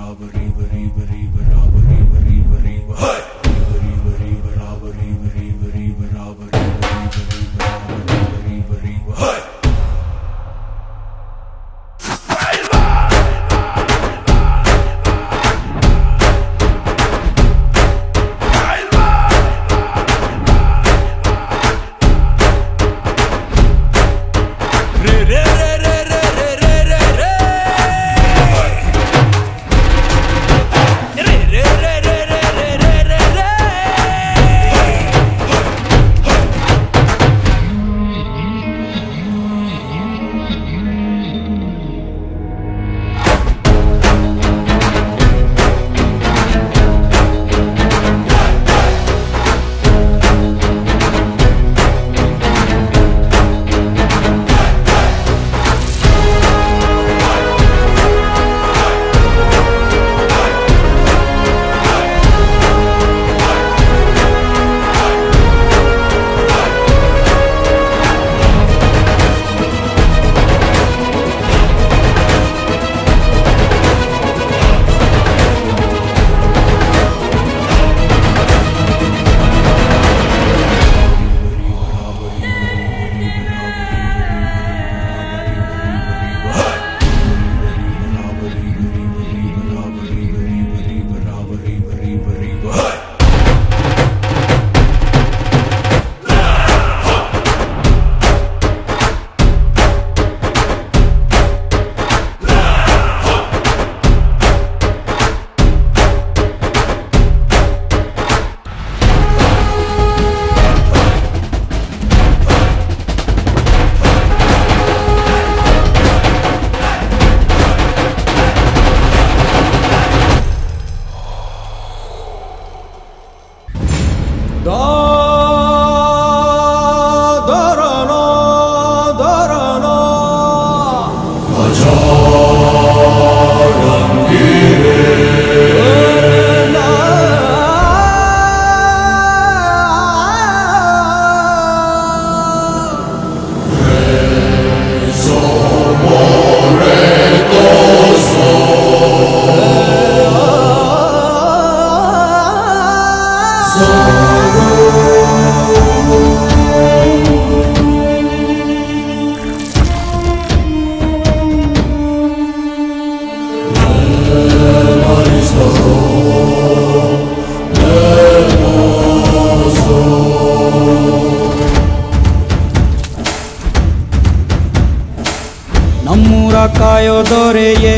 ನಮ್ಮೂರ ಕಾಯೋ ದೊರೆಯೇ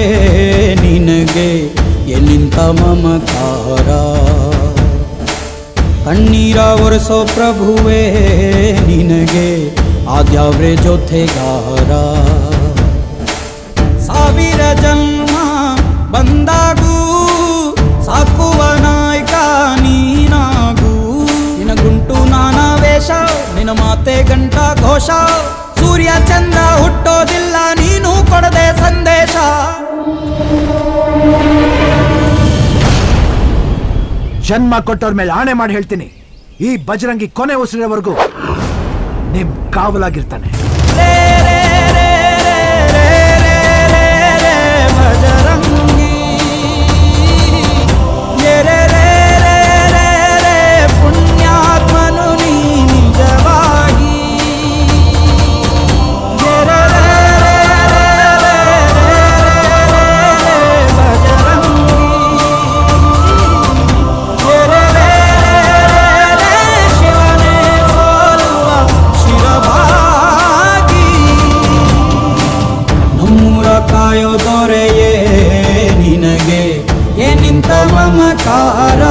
ನಿನಗೆ ಎನ್ನಿಂತ ಮಮಕಾರ ಕಣ್ಣೀರ ಒರೆಸೋ ಪ್ರಭುವೇ ನಿನಗೆ ಆದ್ಯಾವ್ರೆ ಜೊತೆಗಾರ ಸಾವಿರ ಜನ್ಮ ಬಂದಾಗೂ ಸಾಕುವ ನಾಯಕ ನೀನಾಗೂ ನಿನ ಗುಂಟು ನಾನಾ ವೇಷ ನಿನ ಮಾತೆ ಗಂಟ ಘೋಷ ಸೂರ್ಯ ಚಂದ್ರ ಹುಟ್ಟೋದಿಲ್ಲ ನೀನು ಕೊಡದೆ ಸಂದೇಶ ಜನ್ಮ ಕೊಟ್ಟವ್ರ ಮೇಲೆ ಆಣೆ ಮಾಡಿ ಹೇಳ್ತೀನಿ ಈ ಬಜರಂಗಿ ಕೊನೆ ಉಸಿರೋವರೆಗೂ ನಿಮ್ ಕಾವಲಾಗಿರ್ತಾನೆ ರೇ ರೇ ರೇ ರೇ ರೇ ರೇ ರೇ ಬಜರಂಗಿ ರೇ ರೇ ರೇ ರೇ ರೇ ರೇ ಪುಣ್ಯಾತ್ಮನು ನೀ ನಿಜವಾಗಿ ರೇ ರೇ ರೇ ರೇ ರೇ ರೇ ರೇ ಬಜರಂಗಿ ರೇ ರೇ ರೇ ರೇ ಶಿವನೇ ಸೋಲುವ ಶಿರಭಾಗಿ ನಮ್ಮೂರ ಕಾಯೋ ದೊರೆಯೇ ನಿನಗೆ ಏನಿಂತ ಮಮಕಾರ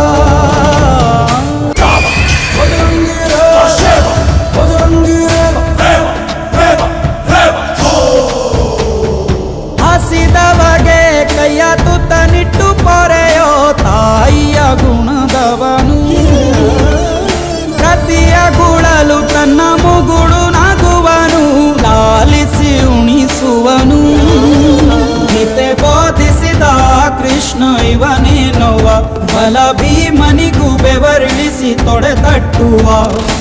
ಹಸಿದವಗೆ ಕೈಯ ತುತ್ತ ನಿಟ್ಟು ಪೊರೆಯೋ ತಾಯಿಯ ಗುಣದವನು ಪ್ರತಿಯ ಗುಳಲು ತನ್ನ ಮುಗುಳು ನಗುವನು ಲಾಲಿಸಿ ಉಣಿಸುವನು ಗೀತೆ ಬೋಧಿಸಿದ ಕೃಷ್ಣ ಇವನೇನೋವ ಬಲ ಭೀಮನಿಗೂ ಬೆವರಿಳಿಸಿ ತೊಡೆ ತಟ್ಟುವ